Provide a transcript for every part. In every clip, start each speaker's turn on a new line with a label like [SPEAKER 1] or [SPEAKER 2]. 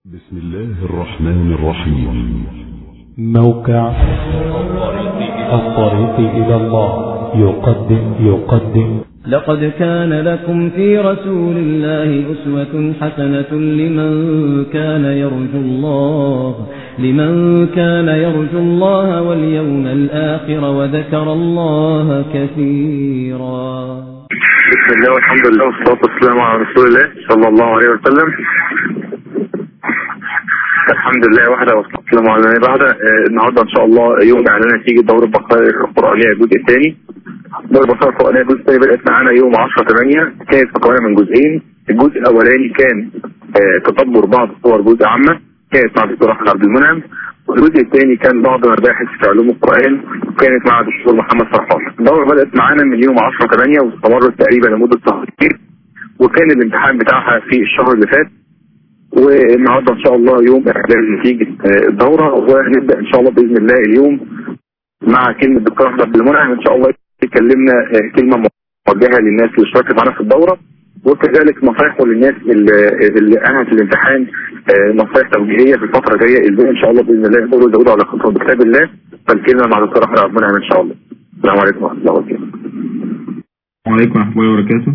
[SPEAKER 1] بسم الله الرحمن الرحيم
[SPEAKER 2] موقع الطريق إلى الله يقدم يقدم
[SPEAKER 3] لقد كان لكم في رسول الله أسوة حسنة لمن كان يرجو الله لمن كان يرجو الله واليوم الآخر وذكر الله كثيرا
[SPEAKER 4] بسم الله والحمد لله والصلاة والسلام على رسول الله صلى الله عليه وسلم الحمد لله وحده والصلاة والسلام على من بعد آه، النهارده ان شاء الله يوم اعلان نتيجة دورة بقايا القرآنية الجزء الثاني دورة بقايا القرآنية الجزء الثاني بدأت معانا يوم 10 8 كانت مكونة من جزئين الجزء الاولاني كان آه، تدبر بعض صور جزء عامة كانت مع دكتور احمد عبد المنعم والجزء الثاني كان بعض مباحث في علوم القرآن وكانت مع الدكتور محمد فرحان الدورة بدأت معانا من يوم 10 8 واستمرت تقريبا لمدة شهرين وكان الامتحان بتاعها في الشهر اللي فات والنهارده ان شاء الله يوم اعلان نتيجه آه، الدوره وهنبدا ان شاء الله باذن الله اليوم مع كلمه الدكتور احمد عبد المنعم ان شاء الله يكلمنا آه، كلمه موجهه للناس اللي اشتركت معانا في الدوره وكذلك نصايحه للناس اللي اللي انهت الامتحان آه، نصايح توجيهيه في الفتره الجايه ازاي ان شاء الله باذن الله يقدروا يزودوا على خطوه بكتاب الله فالكلمه مع الدكتور احمد عبد المنعم ان شاء الله السلام عليكم ورحمه الله وبركاته
[SPEAKER 5] وعليكم ورحمة الله وبركاته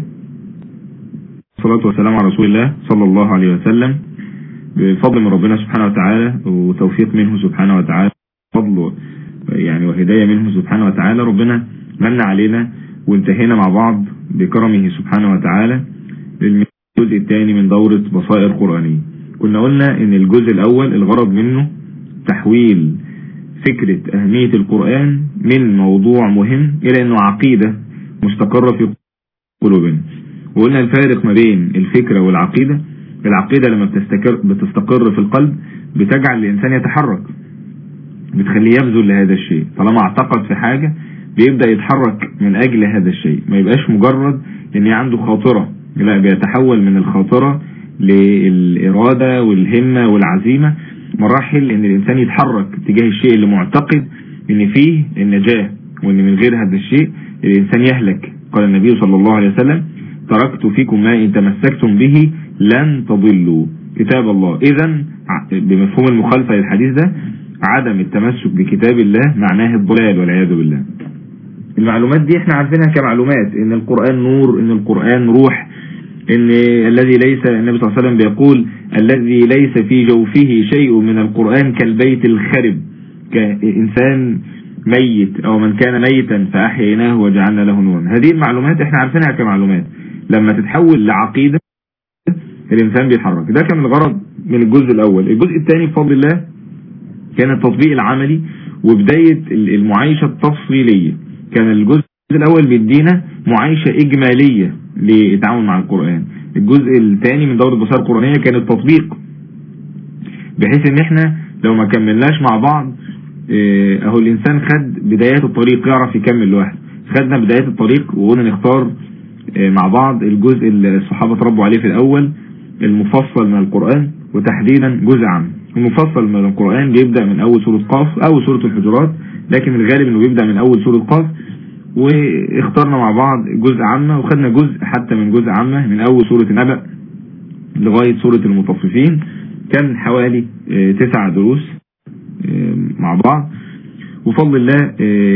[SPEAKER 5] والصلاة والسلام على رسول الله صلى الله عليه وسلم بفضل من ربنا سبحانه وتعالى وتوفيق منه سبحانه وتعالى فضل يعني وهداية منه سبحانه وتعالى ربنا من علينا وانتهينا مع بعض بكرمه سبحانه وتعالى للجزء الثاني من دورة بصائر قرآنية كنا قلنا ان الجزء الاول الغرض منه تحويل فكرة اهمية القرآن من موضوع مهم الى انه عقيدة مستقرة في قلوبنا وقلنا الفارق ما بين الفكرة والعقيدة العقيدة لما بتستقر, بتستقر في القلب بتجعل الإنسان يتحرك بتخليه يبذل لهذا الشيء طالما اعتقد في حاجة بيبدأ يتحرك من أجل هذا الشيء ما يبقاش مجرد ان عنده خاطرة لا بيتحول من الخاطرة للإرادة والهمة والعزيمة مراحل ان الإنسان يتحرك تجاه الشيء اللي معتقد ان فيه النجاة وان من غير هذا الشيء الإنسان يهلك قال النبي صلى الله عليه وسلم تركت فيكم ما إن تمسكتم به لن تضلوا كتاب الله إذا بمفهوم المخالفة للحديث ده عدم التمسك بكتاب الله معناه الضلال والعياذ بالله المعلومات دي احنا عارفينها كمعلومات ان القرآن نور ان القرآن روح ان الذي ليس النبي صلى الله عليه وسلم بيقول الذي ليس في جوفه شيء من القرآن كالبيت الخرب كإنسان ميت او من كان ميتا فاحييناه وجعلنا له نورا هذه المعلومات احنا عارفينها كمعلومات لما تتحول لعقيدة الانسان بيتحرك ده كان الغرض من الجزء الاول الجزء الثاني بفضل الله كان التطبيق العملي وبداية المعايشة التفصيلية كان الجزء الاول بيدينا معايشة اجمالية للتعامل مع القرآن الجزء الثاني من دورة بصائر القرآنية كان التطبيق بحيث ان احنا لو ما كملناش مع بعض اه اهو الانسان خد بدايات الطريق يعرف يكمل لوحده خدنا بدايات الطريق وقلنا نختار اه مع بعض الجزء اللي الصحابة تربوا عليه في الاول المفصل من القرآن وتحديدا جزء عام المفصل من القرآن بيبدأ من اول سورة قاف او سورة الحجرات لكن الغالب انه بيبدأ من اول سورة قاف واخترنا مع بعض جزء عامة وخدنا جزء حتى من جزء عامة من اول سورة النبأ لغاية سورة المطففين كان حوالي اه تسع دروس مع بعض وفضل الله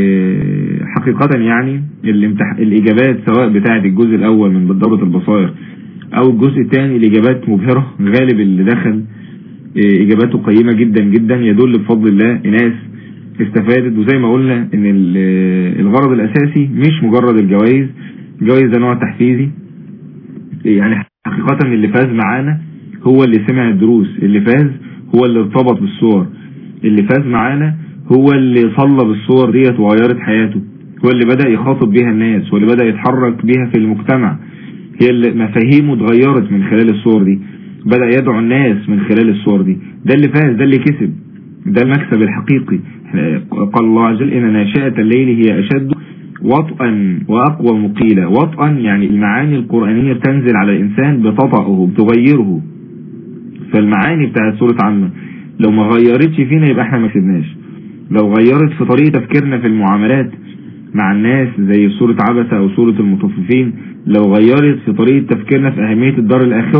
[SPEAKER 5] حقيقة يعني الامتح... الإجابات سواء بتاعة الجزء الأول من دورة البصائر أو الجزء الثاني الإجابات مبهرة غالب اللي دخل إجاباته قيمة جدا جدا يدل بفضل الله ناس استفادت وزي ما قلنا ان الغرض الأساسي مش مجرد الجوائز الجوائز ده نوع تحفيزي يعني حقيقة اللي فاز معانا هو اللي سمع الدروس اللي فاز هو اللي ارتبط بالصور اللي فاز معانا هو اللي صلى بالصور ديت وغيرت حياته هو اللي بدأ يخاطب بيها الناس واللي بدأ يتحرك بيها في المجتمع هي اللي مفاهيمه اتغيرت من خلال الصور دي بدأ يدعو الناس من خلال الصور دي ده اللي فاز ده اللي كسب ده المكسب الحقيقي قال الله عز وجل إن ناشئة الليل هي أشد وطئا وأقوى مقيلة وطئا يعني المعاني القرآنية بتنزل على الإنسان بتطأه بتغيره فالمعاني بتاعت سورة عامة لو ما غيرتش فينا يبقى احنا ما كسبناش لو غيرت في طريقة تفكيرنا في المعاملات مع الناس زي سورة عبسة او سورة المطففين لو غيرت في طريقة تفكيرنا في اهمية الدار الاخرة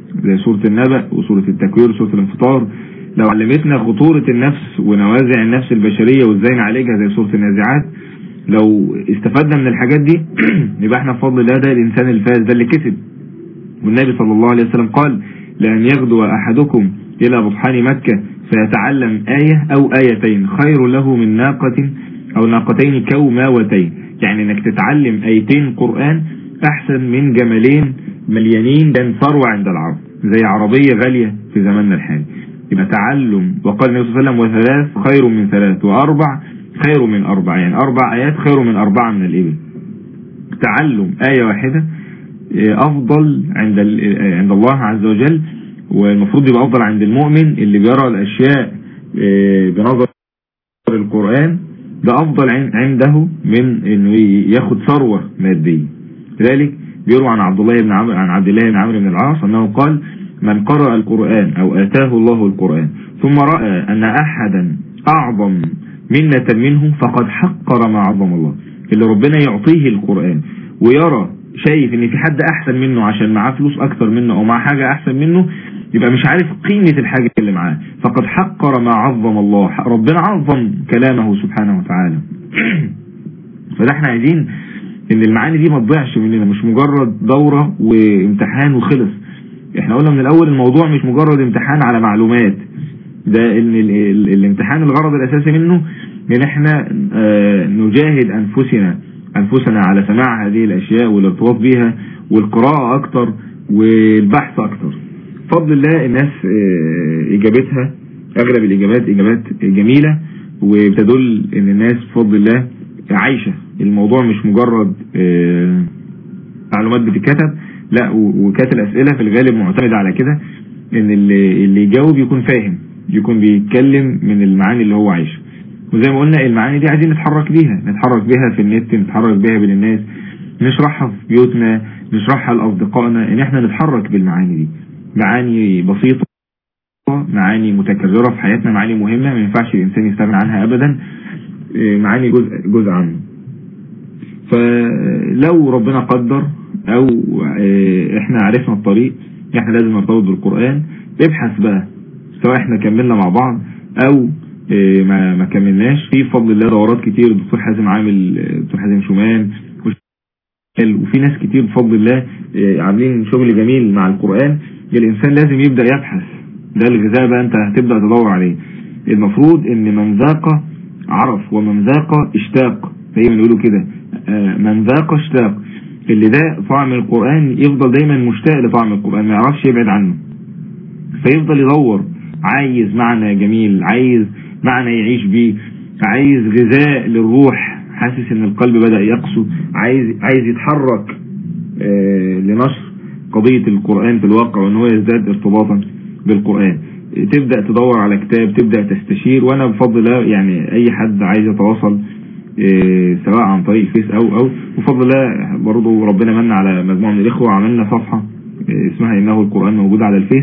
[SPEAKER 5] زي سورة النبأ وسورة التكوير وسورة الانفطار لو علمتنا خطورة النفس ونوازع النفس البشرية وازاي نعالجها زي سورة النازعات لو استفدنا من الحاجات دي يبقى احنا بفضل الله ده الانسان الفائز ده اللي كسب والنبي صلى الله عليه وسلم قال لأن يغدو أحدكم إلى بطحان مكة فيتعلم آية أو آيتين خير له من ناقة أو ناقتين كوماوتين يعني انك تتعلم آيتين قرآن أحسن من جملين مليانين كان ثروة عند العرب زي عربية غالية في زماننا الحالي يبقى تعلم وقال النبي صلى الله عليه وسلم وثلاث خير من ثلاث وأربع خير من أربع يعني أربع آيات خير من أربعة من الإبل تعلم آية واحدة أفضل عند عند الله عز وجل والمفروض يبقى أفضل عند المؤمن اللي بيرى الأشياء بنظر القرآن ده أفضل عنده من إنه ياخد ثروة مادية لذلك بيروى عن عبد الله بن عمرو عن عبد الله بن عمرو بن العاص أنه قال من قرأ القرآن أو آتاه الله القرآن ثم رأى أن أحدا أعظم منة منه فقد حقر ما عظم الله اللي ربنا يعطيه القرآن ويرى شايف ان في حد احسن منه عشان معاه فلوس اكتر منه او معاه حاجة احسن منه يبقى مش عارف قيمة الحاجة اللي معاه فقد حقر ما عظم الله ربنا عظم كلامه سبحانه وتعالى فده احنا عايزين ان المعاني دي ما تضيعش مننا مش مجرد دورة وامتحان وخلص احنا قلنا من الاول الموضوع مش مجرد امتحان على معلومات ده ان الامتحان الغرض الاساسي منه ان احنا اه نجاهد انفسنا انفسنا على سماع هذه الاشياء والارتباط بيها والقراءة اكتر والبحث اكتر بفضل الله الناس اه اجابتها اغلب الاجابات اجابات جميلة وبتدل ان الناس بفضل الله عايشة الموضوع مش مجرد اه معلومات بتتكتب لا وكانت الاسئلة في الغالب معتمدة على كده ان اللي, اللي يجاوب يكون فاهم يكون بيتكلم من المعاني اللي هو عايشها وزي ما قلنا المعاني دي عايزين نتحرك بيها نتحرك بيها في النت نتحرك بيها بين الناس نشرحها في بيوتنا نشرحها لأصدقائنا ان احنا نتحرك بالمعاني دي معاني بسيطة معاني متكررة في حياتنا معاني مهمة ما ينفعش الإنسان يستغنى عنها أبدا معاني جزء, جزء عنه فلو ربنا قدر أو احنا عرفنا الطريق احنا لازم نرتبط بالقرآن ابحث بقى سواء احنا كملنا مع بعض او ما ما كملناش في بفضل الله دورات كتير الدكتور حازم عامل الدكتور حازم شومان وفي ناس كتير بفضل الله عاملين شغل جميل مع القرآن الإنسان لازم يبدأ يبحث ده الغذاء بقى أنت هتبدأ تدور عليه المفروض ان من ذاق عرف ومن ذاق اشتاق دايما يقولوا كده من ذاق اشتاق اللي ده طعم القرآن يفضل دايما مشتاق لطعم القرآن ما يعرفش يبعد عنه فيفضل يدور عايز معنى جميل عايز معنى يعيش بيه عايز غذاء للروح حاسس ان القلب بدأ يقسو عايز عايز يتحرك آه لنشر قضية القرآن في الواقع وان هو يزداد ارتباطا بالقرآن تبدأ تدور على كتاب تبدأ تستشير وانا بفضل الله يعني اي حد عايز يتواصل آه سواء عن طريق الفيس او او بفضل الله برضو ربنا من على مجموعة من الاخوة عملنا صفحة آه اسمها انه القرآن موجود على الفيس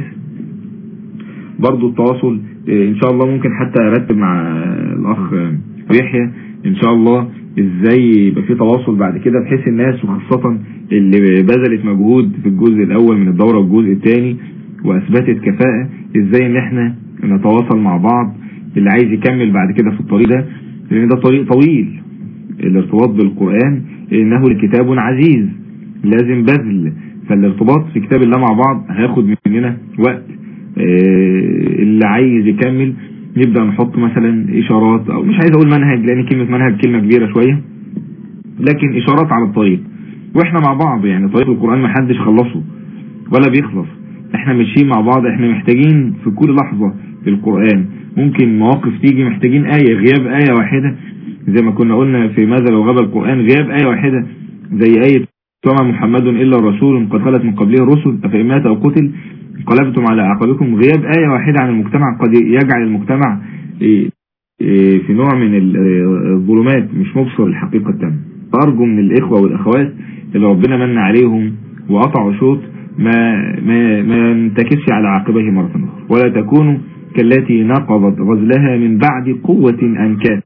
[SPEAKER 5] برضو التواصل ان شاء الله ممكن حتى ارتب مع الاخ يحيى ان شاء الله ازاي يبقى في تواصل بعد كده بحيث الناس وخاصة اللي بذلت مجهود في الجزء الاول من الدورة والجزء الثاني واثبتت كفاءة ازاي ان احنا نتواصل مع بعض اللي عايز يكمل بعد كده في الطريق ده لان ده طريق طويل الارتباط بالقرآن انه لكتاب عزيز لازم بذل فالارتباط في كتاب الله مع بعض هياخد مننا وقت اللي عايز يكمل نبدأ نحط مثلا اشارات او مش عايز اقول منهج لان كلمة منهج كلمة كبيرة شوية لكن اشارات على الطريق واحنا مع بعض يعني طريق القرآن ما حدش خلصه ولا بيخلص احنا ماشيين مع بعض احنا محتاجين في كل لحظة في القرآن ممكن مواقف تيجي محتاجين آية غياب آية واحدة زي ما كنا قلنا في ماذا لو غاب القرآن غياب آية واحدة زي آية وما محمد إلا رسول قد خلت من قبله الرسل أفإن مات أو قتل انقلبتم على أعقابكم غياب آية واحدة عن المجتمع قد يجعل المجتمع في نوع من الظلمات مش مبصر الحقيقة التامة فأرجو من الإخوة والأخوات اللي ربنا من عليهم وقطعوا شوط ما ما ما انتكسش على عاقبيه مرة أخرى ولا تكونوا كالتي نقضت غزلها من بعد قوة أنكاث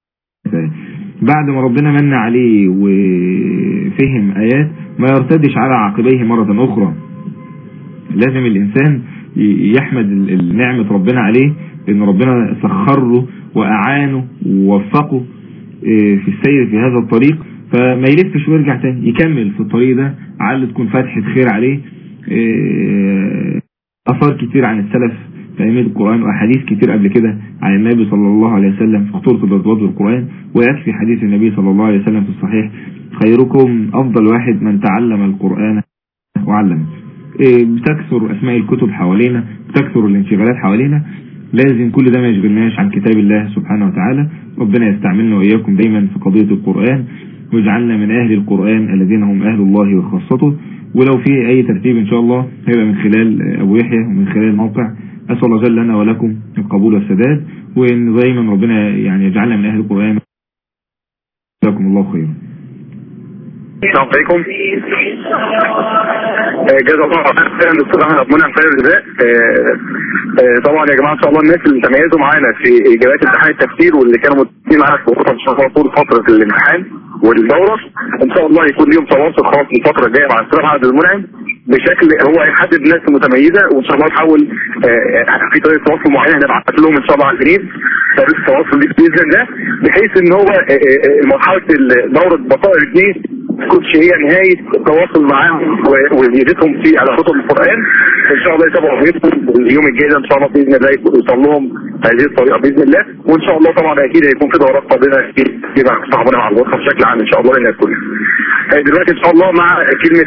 [SPEAKER 5] بعد ما ربنا من عليه وفهم آيات ما يرتدش على عاقبيه مرة أخرى لازم الإنسان ي- يحمد ال- ال- نعمة ربنا عليه إن ربنا سخر له وأعانه ووفقه إيه، في السير في هذا الطريق فما يلفش ويرجع تاني يكمل في الطريق ده على تكون فتحة خير عليه إيه، أثار كتير عن السلف في أئمة القرآن وأحاديث كتير قبل كده عن النبي صلى الله عليه وسلم في خطورة الارتباط بالقرآن ويكفي حديث النبي صلى الله عليه وسلم في الصحيح خيركم أفضل واحد من تعلم القرآن وعلم إيه، بتكثر أسماء الكتب حوالينا بتكثر الانشغالات حوالينا لازم كل ده ما يشغلناش عن كتاب الله سبحانه وتعالى ربنا يستعملنا وإياكم دايما في قضية القرآن واجعلنا من أهل القرآن الذين هم أهل الله وخاصته ولو في أي ترتيب إن شاء الله هيبقى من خلال أبو يحيى ومن خلال الموقع أسأل الله جل لنا ولكم القبول والسداد وإن دايما ربنا يعني يجعلنا من أهل القرآن جزاكم الله خيرا
[SPEAKER 4] السلام عليكم آه، جزا الله خيرا دكتور احمد ابو منعم خير الجزاء آه، آه، طبعا يا جماعه ان شاء الله الناس اللي تميزوا معانا في اجابات امتحان التفسير واللي كانوا متفقين معانا في خطط ان شاء الله طول فتره الامتحان والدوره ان شاء الله يكون ليهم تواصل خاص الفتره الجايه مع الدكتور احمد المنعم بشكل هو هيحدد الناس المتميزه وان شاء الله نحاول آه، في طريقه تواصل معينه هنبعت لهم ان شاء الله على الجديد طريقه التواصل دي باذن الله بحيث ان هو آه، آه، آه، مرحله دوره بصائر دي تكونش هي نهاية التواصل معاهم و- وزيادتهم في على كتب القرآن ان شاء الله يتابعوا فيديوهم اليوم الجاي ده ان شاء الله باذن الله يوصل لهم هذه الطريقة باذن الله وان شاء الله طبعا اكيد هيكون في دورات قادمة كتير كتير مع صاحبنا مع الغرفة بشكل عام ان شاء الله للناس كلها. آه، دلوقتي ان شاء الله مع كلمة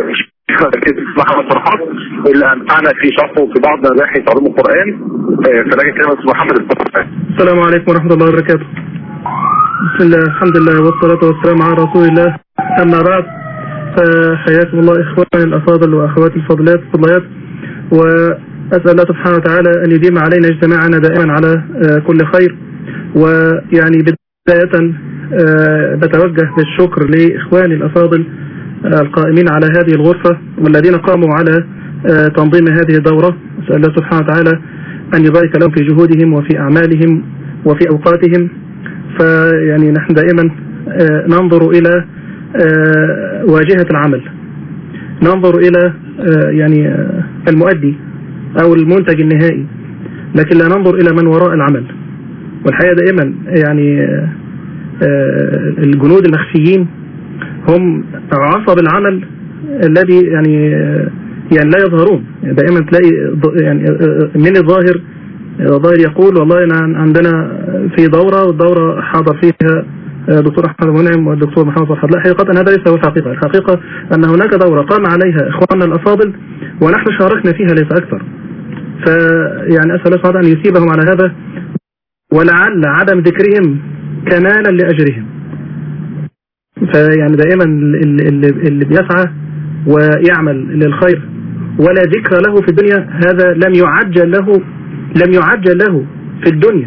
[SPEAKER 4] محمد فرحات اللي امتعنا في شرحه في بعض مباحث علوم القرآن آه، فلاقي كلمة محمد الفرحات.
[SPEAKER 6] السلام عليكم ورحمة الله وبركاته بسم الله الحمد لله والصلاة والسلام على رسول الله أما بعد فحياكم الله إخواني الأفاضل وأخواتي الفضلات الفضليات وأسأل الله سبحانه وتعالى أن يديم علينا اجتماعنا دائما على آه، كل خير ويعني بداية آه، بتوجه بالشكر لإخواني الأفاضل آه، القائمين على هذه الغرفة والذين قاموا على آه، تنظيم هذه الدورة أسأل الله سبحانه وتعالى أن يبارك لهم في جهودهم وفي أعمالهم وفي أوقاتهم فيعني نحن دائما آه، ننظر إلى آه، واجهة العمل ننظر إلى آه، يعني آه، المؤدي أو المنتج النهائي لكن لا ننظر إلى من وراء العمل والحقيقة دائما يعني آه، آه، الجنود المخفيين هم عصب العمل الذي يعني آه، يعني لا يظهرون دائما تلاقي ض- يعني آه، آه، من الظاهر الظاهر يقول والله أنا عندنا في دورة والدورة حاضر فيها آه، دكتور أحمد منعم والدكتور محمد فرحات لا حقيقة هذا ليس هو الحقيقة الحقيقة أن هناك دورة قام عليها إخواننا الأفاضل ونحن شاركنا فيها ليس أكثر فيعني أسأل الله سبحانه وتعالى أن يثيبهم على هذا ولعل عدم ذكرهم كمالا لأجرهم فيعني دائما اللي, اللي, اللي بيسعى ويعمل للخير ولا ذكر له في الدنيا هذا لم يعجل له لم يعجل له في الدنيا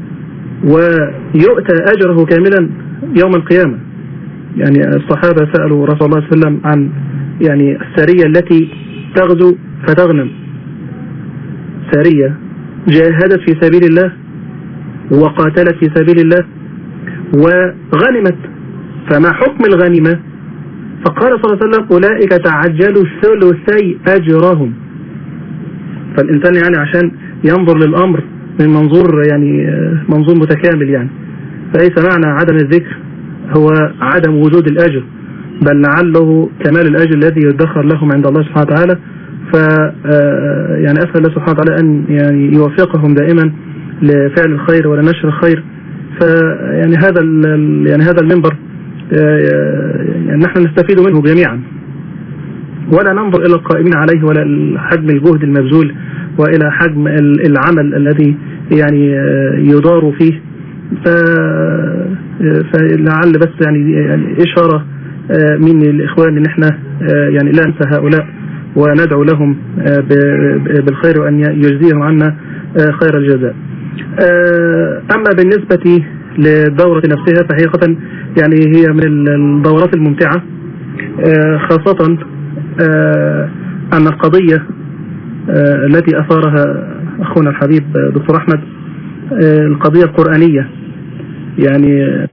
[SPEAKER 6] ويؤتى أجره كاملا يوم القيامة يعني الصحابة سألوا رسول الله صلى الله عليه وسلم عن يعني السرية التي تغزو فتغنم سرية جاهدت في سبيل الله وقاتلت في سبيل الله وغنمت فما حكم الغنيمة فقال صلى الله عليه وسلم أولئك تعجلوا ثلثي أجرهم فالإنسان يعني عشان ينظر للأمر من منظور يعني آه، منظور متكامل يعني فليس معنى عدم الذكر هو عدم وجود الأجر بل لعله كمال الأجر الذي يدخر لهم عند الله سبحانه وتعالى ف آه، يعني أسأل الله سبحانه وتعالى أن يعني يوفقهم دائما لفعل الخير ولنشر الخير فيعني هذا ال- يعني هذا المنبر آه، يعني نحن نستفيد منه جميعا ولا ننظر إلى القائمين عليه ولا حجم الجهد المبذول وإلى حجم ال- العمل الذي يعني آه، يدار فيه ف... آه، فلعل بس يعني يعني إشارة آه، مني للإخوان إن احنا آه، يعني لا ننسى هؤلاء وندعو لهم آه، ب- ب- بالخير وأن يجزيهم عنا آه، خير الجزاء آه، أما بالنسبة للدورة نفسها فحقيقة يعني هي من الدورات الممتعة آه، خاصة آه، أن القضية آه، التي أثارها أخونا الحبيب آه، دكتور أحمد آه، القضية القرآنية يعني آه،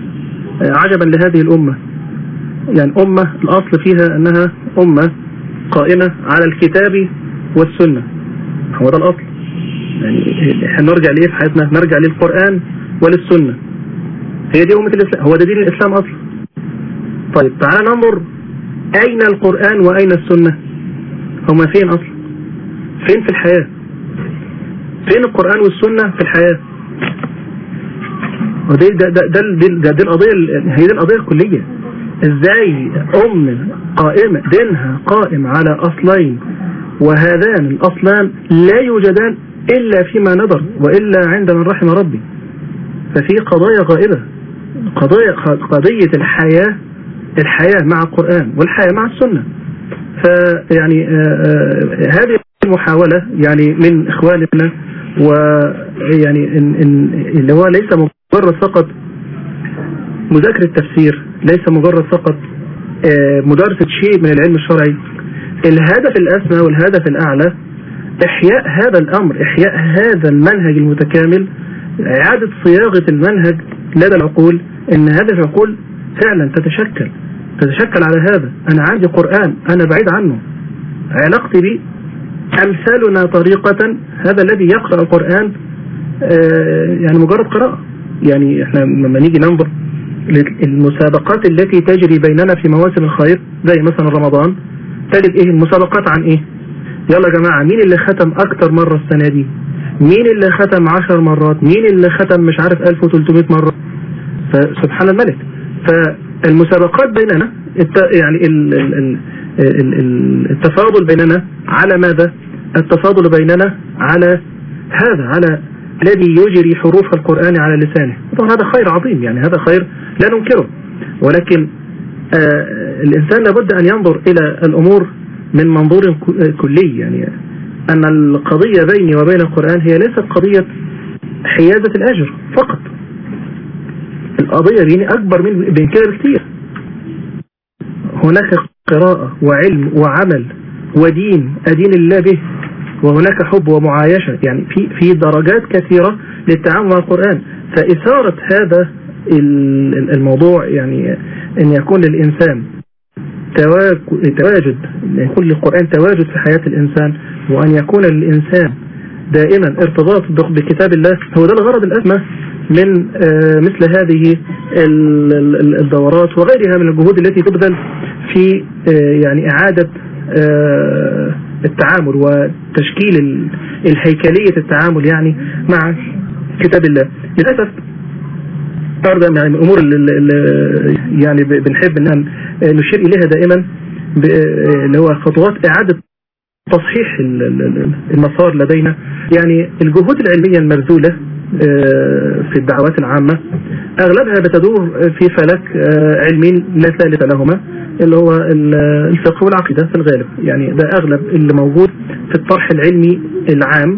[SPEAKER 6] عجبا لهذه الأمة يعني أمة الأصل فيها أنها أمة قائمة على الكتاب والسنة هو ده الأصل يعني احنا نرجع ليه في حياتنا نرجع للقرآن وللسنة هي دي أمة الإسلام هو ده دين الإسلام أصلا طيب تعال ننظر أين القرآن وأين السنة هما فين أصلا فين في الحياة فين القرآن والسنة في الحياة ودي ده ده ده, ده, ده, ده القضية هي دي القضية الكلية ازاي أم قائمة دينها قائم على أصلين وهذان الأصلان لا يوجدان إلا فيما نظر وإلا عند من رحم ربي ففي قضايا غائبة قضايا قضية الحياة الحياة مع القرآن والحياة مع السنة فيعني هذه المحاولة يعني من إخواننا ويعني إن إن اللي هو ليس مجرد فقط مذاكرة تفسير ليس مجرد فقط مدارسة شيء من العلم الشرعي الهدف الأسمى والهدف الأعلى إحياء هذا الأمر إحياء هذا المنهج المتكامل إعادة صياغة المنهج لدى العقول إن هذه العقول فعلا تتشكل تتشكل على هذا أنا عندي قرآن أنا بعيد عنه علاقتي به أمثالنا طريقة هذا الذي يقرأ القرآن يعني مجرد قراءة يعني احنا لما نيجي ننظر المسابقات التي تجري بيننا في مواسم الخير زي مثلا رمضان تجد ايه المسابقات عن ايه يلا يا جماعة مين اللي ختم اكتر مرة السنة دي مين اللي ختم عشر مرات مين اللي ختم مش عارف 1300 مرة فسبحان الملك فالمسابقات بيننا يعني التفاضل بيننا على ماذا التفاضل بيننا على هذا على الذي يجري حروف القرآن على لسانه طبعا هذا خير عظيم يعني هذا خير لا ننكره ولكن آه الإنسان لابد أن ينظر إلى الأمور من منظور كلي يعني أن القضية بيني وبين القرآن هي ليست قضية حيازة الأجر فقط القضية بيني أكبر من بين كده بكثير هناك قراءة وعلم وعمل ودين أدين الله به وهناك حب ومعايشة يعني في في درجات كثيرة للتعامل مع القرآن فإثارة هذا الموضوع يعني أن يكون للإنسان تواجد أن يكون للقرآن تواجد في حياة الإنسان وأن يكون للإنسان دائما ارتباط بكتاب الله هو ده الغرض الأسمى من مثل هذه الدورات وغيرها من الجهود التي تبذل في يعني إعادة التعامل وتشكيل الهيكلية التعامل يعني مع كتاب الله للأسف أرضا يعني من الأمور اللي يعني بنحب أن نشير إليها دائما اللي هو خطوات إعادة تصحيح المسار لدينا يعني الجهود العلمية المبذولة في الدعوات العامة أغلبها بتدور في فلك علمي لا ثالث لهما اللي هو الفقه والعقيدة في الغالب يعني ده أغلب اللي موجود في الطرح العلمي العام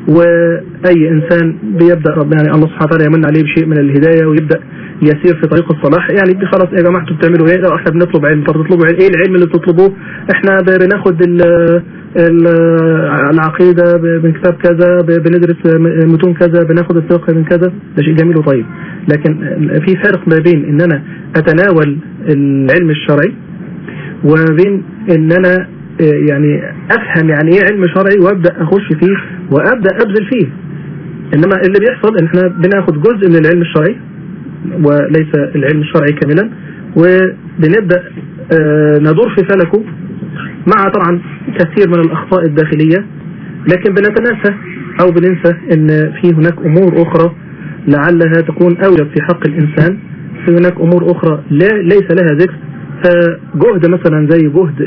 [SPEAKER 6] وأي إنسان بيبدأ ربنا يعني الله سبحانه وتعالى يمن عليه بشيء من الهداية ويبدأ يسير في طريق الصلاح يعني خلاص يا جماعة انتوا بتعملوا ايه؟ لا احنا بنطلب علم طب تطلبوا علم ايه العلم اللي بتطلبوه؟ احنا بناخد ال ال العقيدة من كتاب كذا بندرس متون كذا بناخد الفقه من كذا ده شيء جميل وطيب لكن في فرق ما بين ان انا اتناول العلم الشرعي وبين ان انا يعني افهم يعني ايه علم شرعي وابدا اخش فيه وابدا ابذل فيه انما اللي بيحصل ان احنا بناخد جزء من العلم الشرعي وليس العلم الشرعي كاملا وبنبدا ندور في فلكه مع طبعا كثير من الاخطاء الداخليه لكن بنتناسى او بننسى ان في هناك امور اخرى لعلها تكون اوجب في حق الانسان في هناك امور اخرى لا ليس لها ذكر فجهد مثلا زي جهد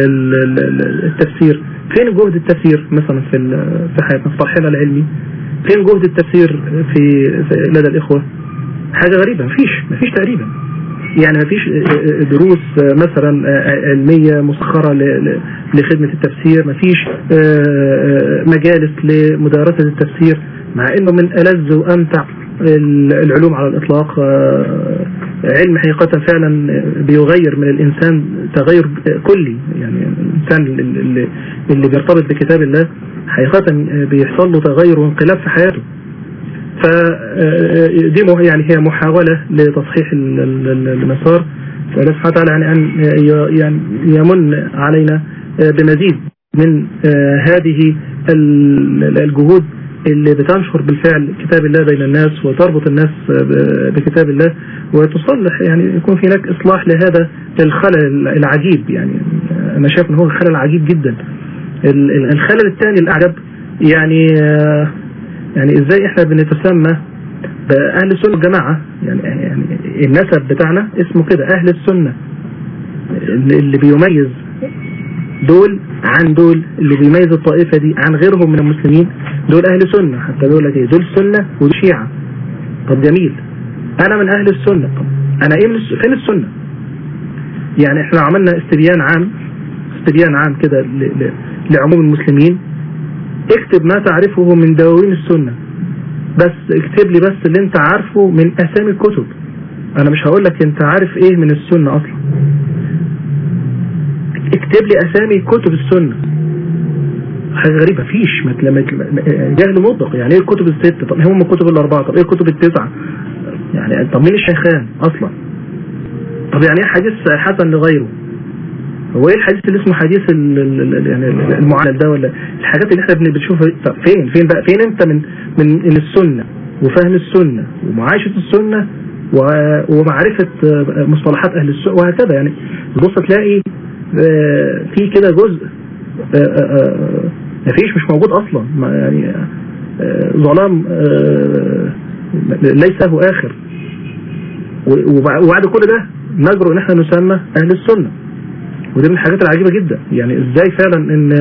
[SPEAKER 6] التفسير فين جهد التفسير مثلا في في حياتنا في طرحنا العلمي فين جهد التفسير في, في لدى الاخوه حاجه غريبه مفيش مفيش تقريبا يعني مفيش دروس مثلا علمية مسخرة لخدمة التفسير مفيش مجالس لمدارسة التفسير مع انه من ألذ وأمتع العلوم على الإطلاق علم حقيقة فعلا بيغير من الإنسان تغير كلي يعني الإنسان اللي, اللي بيرتبط بكتاب الله حقيقة بيحصل له تغير وانقلاب في حياته فدي يعني هي محاولة لتصحيح المسار فالله سبحانه وتعالى يعني أن يعني يمن علينا آه، بمزيد من آه، هذه ال- الجهود اللي بتنشر بالفعل كتاب الله بين الناس وتربط الناس ب- بكتاب الله وتصلح يعني يكون في هناك إصلاح لهذا الخلل العجيب يعني أنا شايف إن هو خلل عجيب جدا ال- ال- الخلل الثاني الأعجب يعني آه، يعني إزاي إحنا بنتسمى أهل السنة والجماعة يعني يعني النسب بتاعنا اسمه كده أهل السنة اللي اللي بيميز دول عن دول اللي بيميز الطائفة دي عن غيرهم من المسلمين دول أهل سنة حتى دول لك إيه دول سنة ودول شيعة طب جميل أنا من أهل السنة طب أنا إيه من الس... فين السنة يعني إحنا عملنا استبيان عام استبيان عام كده ل... ل... لعموم المسلمين اكتب ما تعرفه من دواوين السنة بس اكتب لي بس اللي انت عارفه من اسامي الكتب انا مش هقول لك انت عارف ايه من السنة اصلا اكتب لي اسامي كتب السنة حاجة غريبة فيش ما تل- ما تل- جهل مطلق يعني ايه الكتب الستة طب هم الكتب الاربعة طب ايه الكتب التسعة يعني طب مين الشيخان اصلا طب يعني ايه حديث حسن لغيره هو ايه الحديث اللي اسمه حديث ال- ال- ال- يعني المعلل ده ولا الحاجات اللي احنا بن- بنشوفها طب فين فين بقى فين انت من من من السنة وفهم السنة ومعايشة السنة و- ومعرفة آه، مصطلحات اهل السنة وهكذا يعني تبص تلاقي آه، في كده جزء آه، آه، آه، مفيش مش موجود اصلا ما يعني آه، ظلام آه، ليس له اخر و- وبع- وبعد كل ده نجرؤ ان احنا نسمى اهل السنه ودي من الحاجات العجيبة جدا يعني ازاي فعلا ان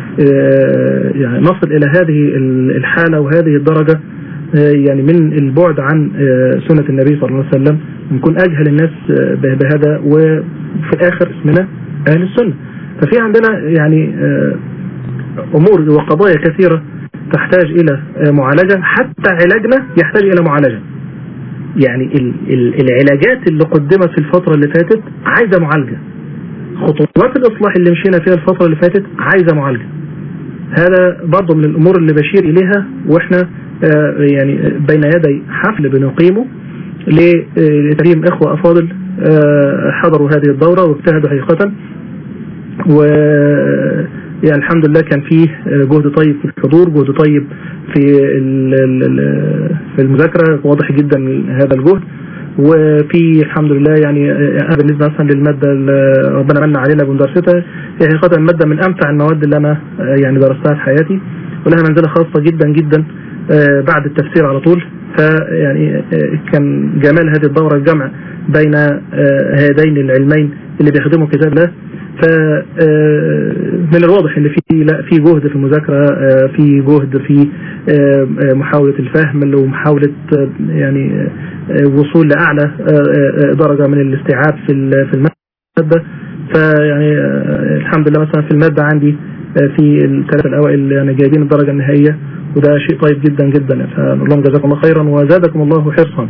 [SPEAKER 6] آه، يعني نصل الى هذه ال- الحالة وهذه الدرجة آه، يعني من البعد عن آه، سنة النبي صلى الله عليه وسلم ونكون اجهل الناس آه، به- بهذا وفي الاخر اسمنا اهل السنة ففي عندنا يعني آه، امور وقضايا كثيرة تحتاج الى آه، معالجة حتى علاجنا يحتاج الى معالجة يعني ال- ال- العلاجات اللي قدمت في الفترة اللي فاتت عايزة معالجة خطوات الإصلاح اللي مشينا فيها الفترة اللي فاتت عايزة معالجة هذا برضه من الأمور اللي بشير إليها وإحنا آه، يعني بين يدي حفل بنقيمه لتكريم إخوة أفاضل آه، حضروا هذه الدورة واجتهدوا حقيقة و يعني الحمد لله كان فيه جهد طيب في الحضور جهد طيب في ال- ال- ال- في المذاكرة واضح جدا هذا الجهد وفي الحمد لله يعني أنا بالنسبة مثلا للمادة اللي ربنا من علينا بمدرستها هي حقيقة مادة من أمتع المواد اللي أنا يعني درستها في حياتي ولها منزلة خاصة جدا جدا آه، بعد التفسير على طول فيعني آه، كان جمال هذه الدورة الجمع بين آه، هذين العلمين اللي بيخدموا كتاب الله ف آه، من الواضح ان في لا في جهد في المذاكره آه، في جهد في آه، آه، محاوله الفهم ومحاوله آه، يعني آه، وصول لاعلى آه، آه، درجه من الاستيعاب في ال- في الماده فيعني آه، الحمد لله مثلا في الماده عندي آه، في الثلاثه الاوائل يعني جايبين الدرجه النهائيه وده شيء طيب جدا جدا فنقول لهم جزاكم الله خيرا وزادكم الله حرصا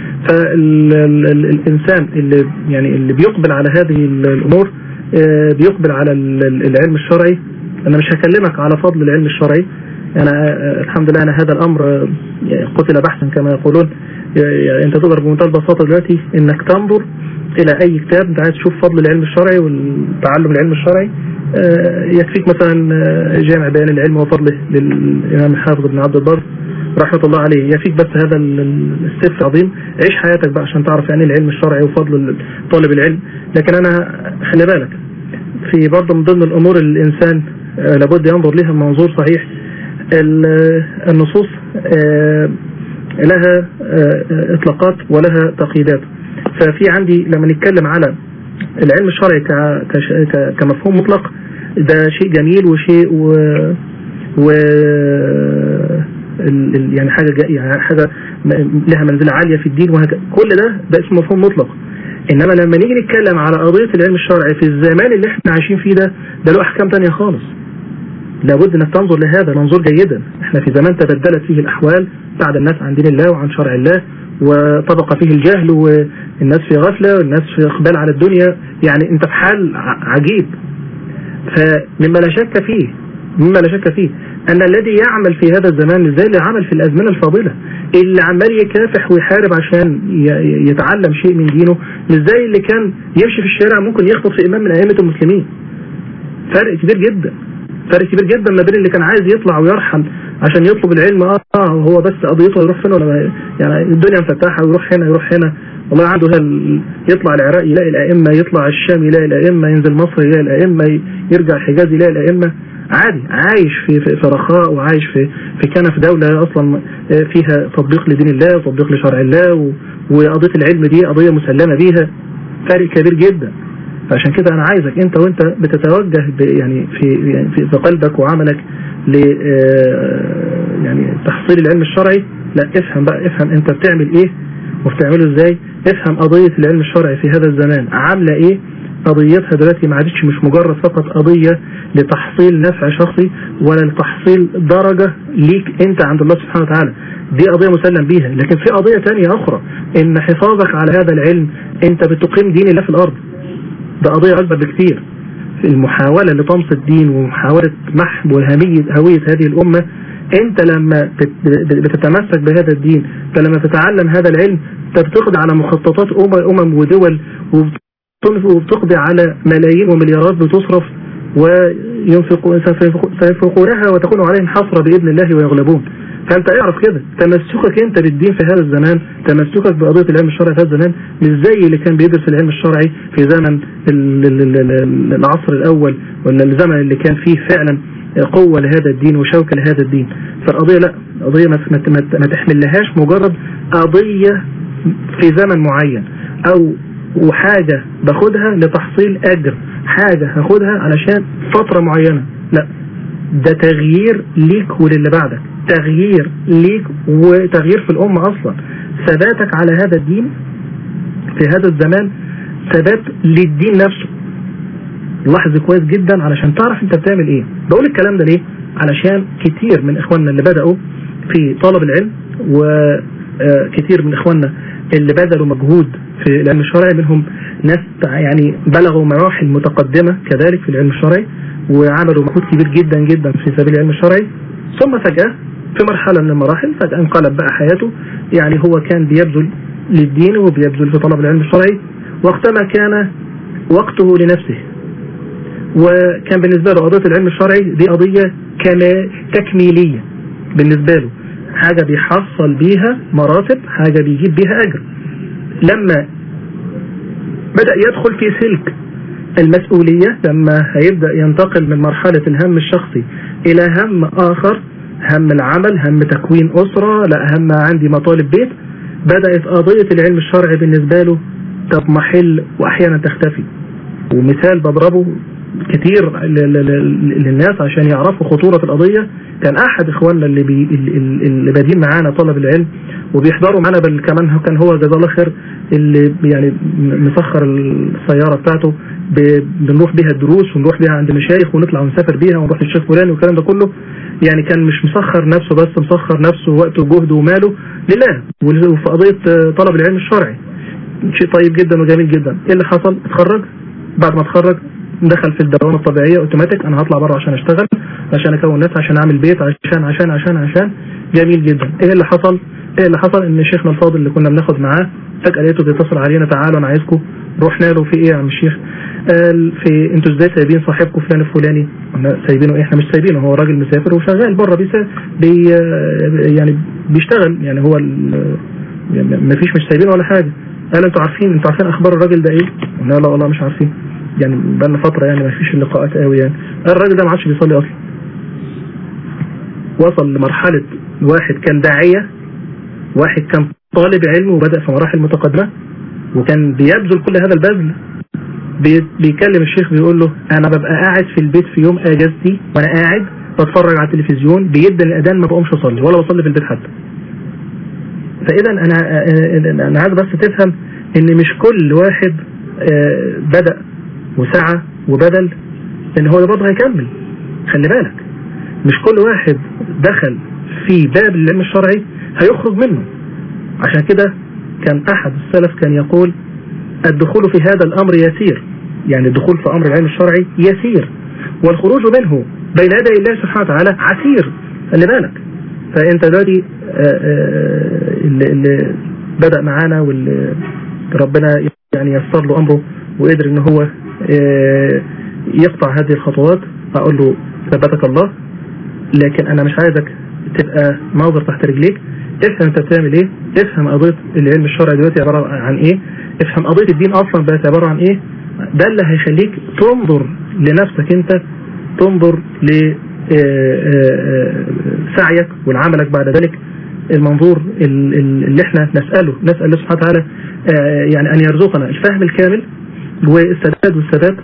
[SPEAKER 6] فالإنسان اللي يعني اللي بيقبل على هذه الأمور آه، بيقبل على ال- ال- العلم الشرعي أنا مش هكلمك على فضل العلم الشرعي أنا آه، الحمد لله أنا هذا الأمر آه، يعني قتل بحثا كما يقولون يعني أنت تقدر بمنتهى البساطة دلوقتي إنك تنظر إلى أي كتاب أنت عايز تشوف فضل العلم الشرعي والتعلم العلم الشرعي آه، يكفيك مثلا آه، جامع بيان العلم وفضله للإمام الحافظ بن عبد البر رحمة الله عليه يكفيك بس هذا ال- ال- السر العظيم عيش حياتك بقى عشان تعرف يعني العلم الشرعي وفضل ال- طالب العلم لكن أنا خلي بالك في برضه من ضمن الأمور اللي الإنسان آه، لابد ينظر لها بمنظور صحيح ال- النصوص آه، لها آه، إطلاقات ولها تقييدات ففي عندي لما نتكلم على العلم الشرعي ك- كش- ك- كمفهوم مطلق ده شيء جميل وشيء و, و ال- ال- يعني حاجة جا- يعني حاجة م- لها منزلة عالية في الدين وهكذا كل ده ده اسمه مفهوم مطلق انما لما نيجي نتكلم على قضية العلم الشرعي في الزمان اللي احنا عايشين فيه ده ده له احكام تانية خالص لابد انك تنظر لهذا منظور جيدا احنا في زمان تبدلت فيه الاحوال بعد الناس عن دين الله وعن شرع الله وطبق فيه الجهل والناس في غفلة والناس في اقبال على الدنيا يعني انت في حال ع- عجيب فمما لا شك فيه مما لا شك فيه أن الذي يعمل في هذا الزمان زي اللي عمل في الأزمنة الفاضلة اللي عمال يكافح ويحارب عشان ي- يتعلم شيء من دينه مش زي اللي كان يمشي في الشارع ممكن يخطب في إمام من أئمة المسلمين فرق كبير جدا فرق كبير جدا ما بين اللي كان عايز يطلع ويرحل عشان يطلب العلم اه هو بس قضيته يروح فين ولا يعني الدنيا مفتاحه ويروح هنا يروح هنا والله عنده هل يطلع العراق يلاقي الائمه يطلع الشام يلاقي الائمه ينزل مصر يلاقي الائمه يرجع الحجاز يلاقي الائمه عادي عايش في في, في رخاء وعايش في في كنف دولة أصلا فيها تطبيق لدين الله وتطبيق لشرع الله وقضية العلم دي قضية مسلمة بيها فرق كبير جدا فعشان كده أنا عايزك أنت وأنت بتتوجه يعني في يعني في قلبك وعملك ل يعني تحصيل العلم الشرعي لا افهم بقى افهم أنت بتعمل إيه وبتعمله إزاي افهم قضية العلم الشرعي في هذا الزمان عاملة إيه قضيتها دلوقتي ما عادتش مش مجرد فقط قضية لتحصيل نفع شخصي ولا لتحصيل درجة ليك انت عند الله سبحانه وتعالى دي قضية مسلم بيها لكن في قضية تانية اخرى ان حفاظك على هذا العلم انت بتقيم دين الله في الارض ده قضية اكبر بكتير المحاولة لطمس الدين ومحاولة محو هوية هوية هذه الامة انت لما بتتمسك بهذا الدين انت لما تتعلم هذا العلم انت بتقضي على مخططات امم ودول وبتقضي على ملايين ومليارات بتصرف وسينفقونها وتكون عليهم حسرة بإذن الله ويغلبون فأنت اعرف كده تمسكك أنت بالدين في هذا الزمان تمسكك بقضية العلم الشرعي في هذا الزمان مش زي اللي كان بيدرس العلم الشرعي في زمن العصر الأول ولا الزمن اللي كان فيه فعلا قوة لهذا الدين وشوكة لهذا الدين فالقضية لا قضية ما تحملهاش مجرد قضية في زمن معين أو وحاجة باخدها لتحصيل أجر حاجة هاخدها علشان فترة معينة لا ده تغيير ليك وللي بعدك تغيير ليك وتغيير في الأمة أصلا ثباتك على هذا الدين في هذا الزمان ثبات للدين نفسه لاحظ كويس جدا علشان تعرف انت بتعمل ايه بقول الكلام ده ليه علشان كتير من اخواننا اللي بدأوا في طلب العلم وكتير من اخواننا اللي بذلوا مجهود في العلم الشرعي منهم ناس يعني بلغوا مراحل متقدمة كذلك في العلم الشرعي وعملوا مجهود كبير جدا جدا في سبيل العلم الشرعي ثم فجأة في مرحلة من المراحل فجأة انقلب بقى حياته يعني هو كان بيبذل للدين وبيبذل في طلب العلم الشرعي وقتما كان وقته لنفسه وكان بالنسبة له قضية العلم الشرعي دي قضية كما تكميلية بالنسبة له حاجة بيحصل بيها مراتب حاجة بيجيب بيها أجر لما بدأ يدخل في سلك المسؤولية لما هيبدأ ينتقل من مرحلة الهم الشخصي إلى هم آخر هم العمل هم تكوين أسرة لا هم عندي مطالب بيت بدأت قضية العلم الشرعي بالنسبة له تضمحل وأحيانا تختفي ومثال بضربه كتير للناس عشان يعرفوا خطورة القضية كان أحد إخواننا اللي, بي اللي بادين معانا طلب العلم وبيحضروا معانا بل كمان كان هو جزاه الله خير اللي يعني مسخر السيارة بتاعته بنروح بيها الدروس ونروح بيها عند مشايخ ونطلع ونسافر بيها ونروح للشيخ فلان والكلام ده كله يعني كان مش مسخر نفسه بس مسخر نفسه ووقته وجهده وماله لله وفي قضية طلب العلم الشرعي شيء طيب جدا وجميل جدا ايه اللي حصل اتخرج بعد ما اتخرج دخل في الدوامة الطبيعية اوتوماتيك انا هطلع بره عشان اشتغل عشان اكون نفسي عشان اعمل بيت عشان عشان عشان عشان جميل جدا ايه اللي حصل ايه اللي حصل ان شيخنا الفاضل اللي كنا بناخد معاه فجأة لقيته بيتصل علينا تعالوا انا عايزكم رحنا له في ايه يا عم الشيخ قال في انتوا ازاي سايبين صاحبكم فلان الفلاني قلنا سايبينه ايه احنا مش سايبينه هو راجل مسافر وشغال بره بي يعني بيشتغل يعني هو ما فيش مش سايبينه ولا حاجه قال انتوا عارفين انتوا عارفين اخبار الراجل ده ايه قلنا لا والله مش عارفين يعني بقالنا فتره يعني ما فيش اللقاءات قوي يعني الراجل ده ما عادش بيصلي اصلا وصل لمرحله واحد كان داعيه واحد كان طالب علم وبدأ في مراحل متقدمة وكان بيبذل كل هذا البذل بيكلم الشيخ بيقول له انا ببقى قاعد في البيت في يوم اجازتي وانا قاعد بتفرج على التلفزيون بيدن الاذان ما بقومش اصلي ولا بصلي في البيت حتى فاذا انا انا عايز بس تفهم ان مش كل واحد بدأ وسعى وبذل ان هو برضه هيكمل خلي بالك مش كل واحد دخل في باب العلم الشرعي هيخرج منه عشان كده كان أحد السلف كان يقول الدخول في هذا الأمر يسير يعني الدخول في أمر العلم الشرعي يسير والخروج منه بين يدي الله سبحانه وتعالى عسير خلي بالك فأنت دلوقتي اللي, اللي بدأ معانا واللي ربنا يعني يسر له أمره وقدر ان هو يقطع هذه الخطوات أقول له ثبتك الله لكن أنا مش عايزك تبقى ناظر تحت رجليك افهم انت بتعمل ايه افهم قضية العلم الشرعي دلوقتي عبارة عن ايه افهم قضية الدين اصلا بقت عبارة عن ايه ده اللي هيخليك تنظر لنفسك انت تنظر لسعيك ولعملك بعد ذلك المنظور اللي احنا نسأله نسأل الله سبحانه وتعالى يعني ان يرزقنا الفهم الكامل والسداد والثبات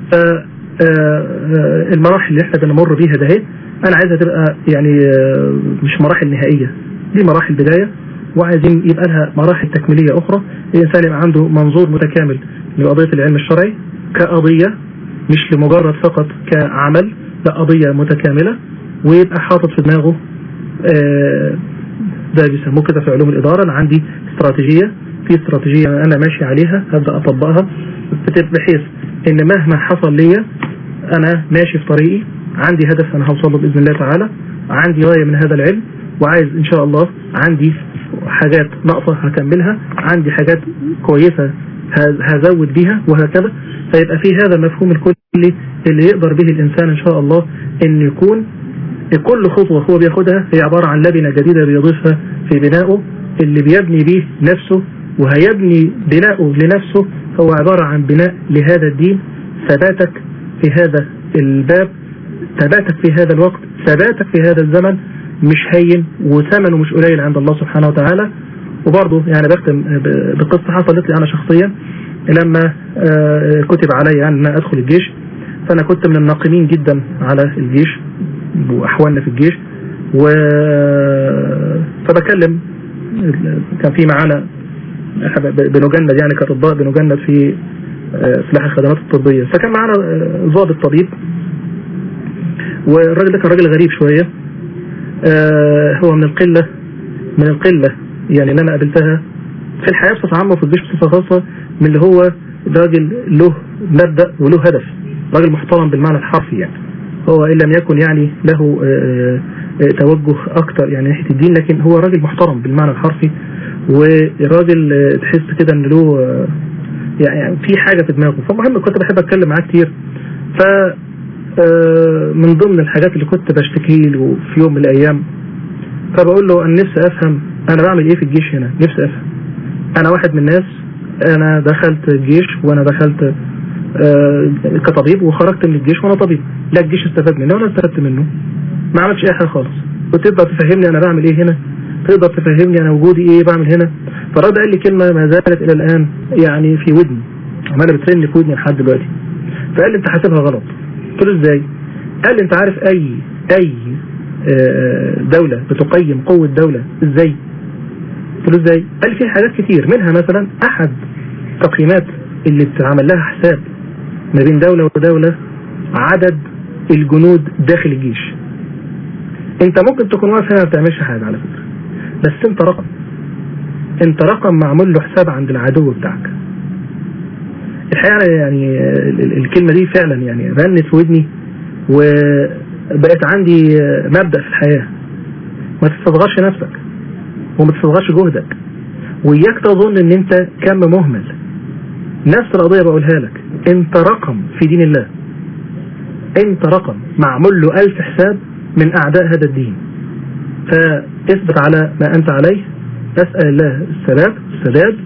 [SPEAKER 6] المراحل اللي احنا بنمر بيها ده انا عايزها تبقى يعني مش مراحل نهائية دي مراحل بداية وعايزين يبقى لها مراحل تكميلية اخرى الانسان يبقى عنده منظور متكامل لقضية العلم الشرعي كقضية مش لمجرد فقط كعمل لا قضية متكاملة ويبقى حاطط في دماغه ده بيسموه كده في علوم الإدارة أنا عندي استراتيجية في استراتيجية أنا ماشي عليها هبدأ أطبقها بحيث إن مهما حصل ليا أنا ماشي في طريقي عندي هدف أنا هوصل له بإذن الله تعالى عندي غاية من هذا العلم وعايز إن شاء الله عندي حاجات ناقصة هكملها عندي حاجات كويسة هزود بيها وهكذا فيبقى في هذا المفهوم الكلي اللي يقدر به الإنسان إن شاء الله إن يكون كل خطوة هو بياخدها هي عبارة عن لبنة جديدة بيضيفها في بنائه اللي بيبني به نفسه وهيبني بنائه لنفسه هو عبارة عن بناء لهذا الدين ثباتك في هذا الباب ثباتك في هذا الوقت ثباتك في هذا الزمن مش هين وثمنه مش قليل عند الله سبحانه وتعالى وبرضه يعني بختم بقصة حصلت لي أنا شخصيا لما كتب علي أن أدخل الجيش فأنا كنت من الناقمين جدا على الجيش وأحوالنا في الجيش و فبكلم كان في معانا بنجند يعني كأطباء بنجند في سلاح الخدمات الطبية فكان معانا ضابط طبيب والراجل ده كان راجل غريب شوية هو من القلة من القلة يعني اللي أنا قابلتها في الحياة بصفة عامة وفي الجيش بصفة خاصة من اللي هو راجل له مبدأ وله هدف راجل محترم بالمعنى الحرفي يعني هو إن لم يكن يعني له توجه أكتر يعني ناحية الدين لكن هو راجل محترم بالمعنى الحرفي وراجل تحس كده إن له يعني في حاجة في دماغه فمهم كنت بحب أتكلم معاه كتير ف من ضمن الحاجات اللي كنت بشتكي له في يوم من الأيام فبقول له أنا نفسي أفهم أنا بعمل إيه في الجيش هنا نفسي أفهم أنا واحد من الناس أنا دخلت الجيش وأنا دخلت آه كطبيب وخرجت من الجيش وانا طبيب لا الجيش استفاد منه ولا استفدت منه ما عملتش اي حاجه خالص وتقدر تفهمني انا بعمل ايه هنا تقدر تفهمني انا وجودي ايه بعمل هنا فالراجل قال لي كلمه ما زالت الى الان يعني في ودني عماله بترن في ودني لحد دلوقتي فقال لي انت حاسبها غلط قلت له ازاي قال لي انت عارف اي اي آه دولة بتقيم قوة دولة ازاي قلت له ازاي قال لي في حاجات كتير منها مثلا احد تقييمات اللي بتعمل لها حساب ما بين دولة ودولة عدد الجنود داخل الجيش انت ممكن تكون واقف هنا ما بتعملش حاجة على فكرة بس انت رقم انت رقم معمول له حساب عند العدو بتاعك الحقيقة يعني الكلمة دي فعلا يعني رنت في ودني وبقت عندي مبدأ في الحياة ما تستصغرش نفسك وما تستصغرش جهدك وإياك تظن ان انت كم مهمل نفس القضية بقولها لك انت رقم في دين الله انت رقم معمول له ألف حساب من أعداء هذا الدين فاثبت على ما أنت عليه أسأل الله الثبات السداد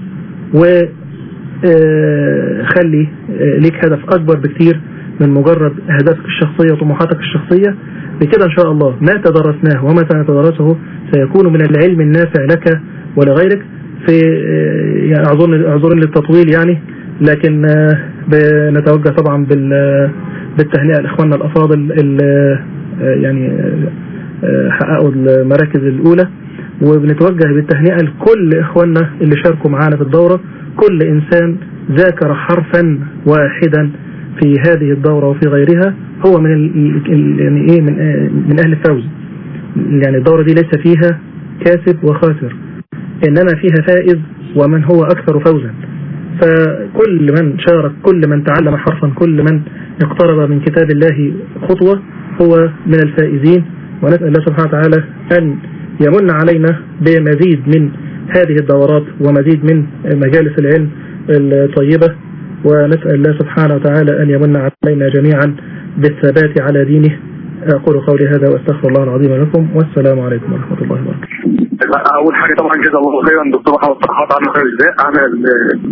[SPEAKER 6] وخلي ليك هدف أكبر بكتير من مجرد أهدافك الشخصية وطموحاتك الشخصية بكده إن شاء الله ما تدرسناه وما سنتدرسه سيكون من العلم النافع لك ولغيرك في يعني أعذرني أعذرني للتطويل يعني لكن بنتوجه طبعا بالتهنئة لإخواننا الأفاضل اللي يعني حققوا المراكز الأولى وبنتوجه بالتهنئة لكل إخواننا اللي شاركوا معانا في الدورة كل إنسان ذاكر حرفا واحدا في هذه الدورة وفي غيرها هو من ال يعني إيه من, من أهل الفوز يعني الدورة دي ليس فيها كاسب وخاسر إنما فيها فائز ومن هو أكثر فوزا فكل من شارك كل من تعلم حرفا كل من اقترب من كتاب الله خطوة هو من الفائزين ونسأل الله سبحانه وتعالى أن يمن علينا بمزيد من هذه الدورات ومزيد من مجالس العلم الطيبة ونسأل الله سبحانه وتعالى أن يمن علينا جميعا بالثبات على دينه أقول قولي هذا وأستغفر الله العظيم لكم والسلام عليكم ورحمة الله وبركاته
[SPEAKER 4] اول حاجه طبعا جزا الله خيرا دكتور محمد فرحات عمل خير ازاي عمل